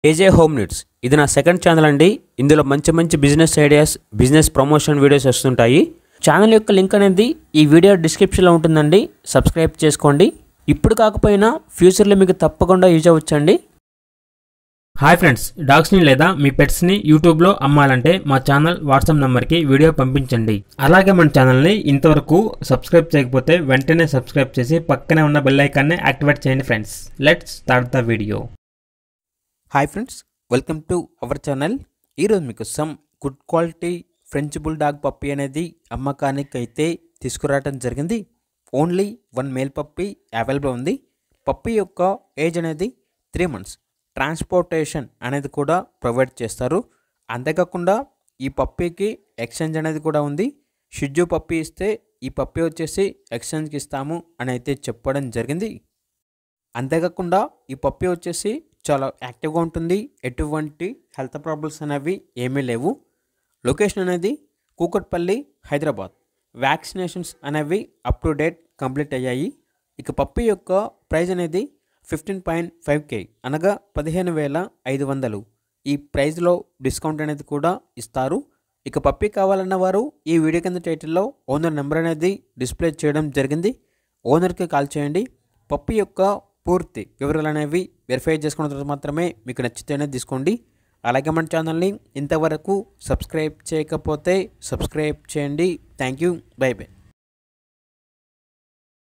ఏజే home needs ఇది నా second channel అండి ఇందులో మంచి మంచి business ideas business promotion videos వస్తుంటాయి ఛానల్ యొక్క లింక్ అనేది ఈ వీడియో డిస్క్రిప్షన్లో ఉంటుందండి సబ్స్క్రైబ్ చేసుకోండి ఇప్పుడు కాకపోయినా ఫ్యూచర్లో మీకు తప్పకుండా యూజ్ అవ్వచ్చండి హాయ్ ఫ్రెండ్స్ డాగ్స్ని లేదా మీ పెట్స్ని యూట్యూబ్లో అమ్మాలంటే మా ఛానల్ వాట్సాప్ నెంబర్కి వీడియో పంపించండి అలాగే మన ఛానల్ని ఇంతవరకు సబ్స్క్రైబ్ చేయకపోతే వెంటనే సబ్స్క్రైబ్ చేసి పక్కనే ఉన్న బెల్ ఐకాన్ని యాక్టివేట్ చేయండి friends let's start the video hi friends welcome to our channel ఈరోజు మీకు some good quality French bulldog puppy అనేది అమ్మకానికి అయితే తీసుకురావడం జరిగింది only one male puppy available ఉంది పప్పీ యొక్క ఏజ్ అనేది త్రీ మంత్స్ ట్రాన్స్పోర్టేషన్ అనేది కూడా ప్రొవైడ్ చేస్తారు అంతేకాకుండా ఈ పప్పీకి ఎక్స్చేంజ్ అనేది కూడా ఉంది షిడ్జు పప్పీ ఇస్తే ఈ పప్పీ వచ్చేసి ఎక్స్చేంజ్కి ఇస్తాము అని అయితే చెప్పడం జరిగింది అంతేకాకుండా ఈ పప్పీ వచ్చేసి చాలా యాక్టివ్గా ఉంటుంది ఎటువంటి హెల్త్ ప్రాబ్లమ్స్ అనేవి ఏమీ లేవు లొకేషన్ అనేది కూకట్పల్లి హైదరాబాద్ వ్యాక్సినేషన్స్ అనేవి అప్ టు డేట్ కంప్లీట్ అయ్యాయి ఇక పప్పి యొక్క ప్రైజ్ అనేది ఫిఫ్టీన్ పాయింట్ ఫైవ్ కే అనగా పదిహేను వేల ఐదు వందలు ఈ ప్రైజ్లో డిస్కౌంట్ అనేది కూడా ఇస్తారు ఇక పప్పి కావాలన్న వారు ఈ వీడియో కింద టైటిల్లో ఓనర్ నెంబర్ అనేది డిస్ప్లే చేయడం జరిగింది ఓనర్కి కాల్ చేయండి పప్పి యొక్క పూర్తి వివరాలు అనేవి వెరిఫై చేసుకున్న తర్వాత మాత్రమే మీకు నచ్చితేనే తీసుకోండి అలాగే మన ఛానల్ని ఇంతవరకు సబ్స్క్రైబ్ చేయకపోతే సబ్స్క్రైబ్ చేయండి థ్యాంక్ యూ బై బై